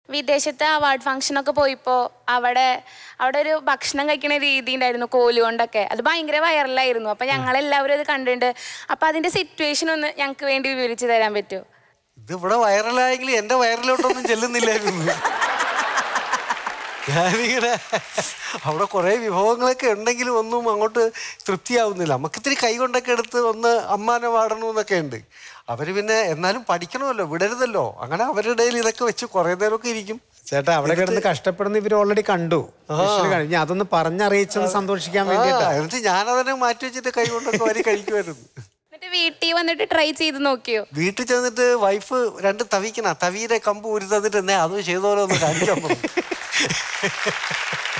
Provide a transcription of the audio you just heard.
വിദേശത്തെ award ഫംഗ്ഷനൊക്കെ പോയപ്പോൾ അവിടെ അവിടെ ഒരു ഭക്ഷണം കഴിക്കുന്ന രീതി ഉണ്ടായിരുന്നു കോല് കൊണ്ടൊക്കെ അത് ഭയങ്കര വൈറലായിരുന്നു അപ്പം ഞങ്ങളെല്ലാവരും അത് കണ്ടിട്ടുണ്ട് അപ്പം അതിൻ്റെ സിറ്റുവേഷൻ ഒന്ന് ഞങ്ങൾക്ക് വേണ്ടി വിവരിച്ച് തരാൻ പറ്റുമോ ഇത് ഇവിടെ വൈറലായെങ്കിൽ എന്റെ വയറിലോട്ടൊന്നും ചെല്ലുന്നില്ലായിരുന്നു ഞാനിങ്ങനെ അവിടെ കുറേ വിഭവങ്ങളൊക്കെ ഉണ്ടെങ്കിലും ഒന്നും അങ്ങോട്ട് തൃപ്തിയാവുന്നില്ല നമുക്ക് ഇത്തിരി കൈ കൊണ്ടൊക്കെ എടുത്ത് ഒന്ന് അമ്മാനെ വാടണമെന്നൊക്കെ ഉണ്ട് അവര് പിന്നെ എന്നാലും പഠിക്കണമല്ലോ വിടരുതല്ലോ അങ്ങനെ അവരുടെ ഇടയിൽ ഇതൊക്കെ വെച്ച് കുറേ നേരമൊക്കെ ഇരിക്കും ചേട്ടാ അവിടെ കിടന്ന് കഷ്ടപ്പെടുന്ന ഇവർ ഓൾറെഡി കണ്ടു വിഷ്വല് കണ്ടു. ഇനി അതൊന്ന് പറഞ്ഞറിയിച്ചൊന്ന് സന്തോഷിക്കാൻ ആ, വേണ്ടിട്ടാ എന്നിട്ട് ഞാനതിനെ മാറ്റി വെച്ചിട്ട് കൈ കൊണ്ടൊക്കെ വരി കഴിക്കുമായിരുന്നു എന്നിട്ട് വീട്ടിൽ വന്നിട്ട് ട്രൈ ചെയ്ത് നോക്കിയോ വീട്ടിൽ ചെന്നിട്ട് വൈഫ് രണ്ട് തവിക്കണ തവിയുടെ കമ്പ് ഊരി തന്നിട്ട് എന്നേ അതും ചെയ്തോലോ ഒന്ന് കാണിക്കാൻ പറഞ്ഞു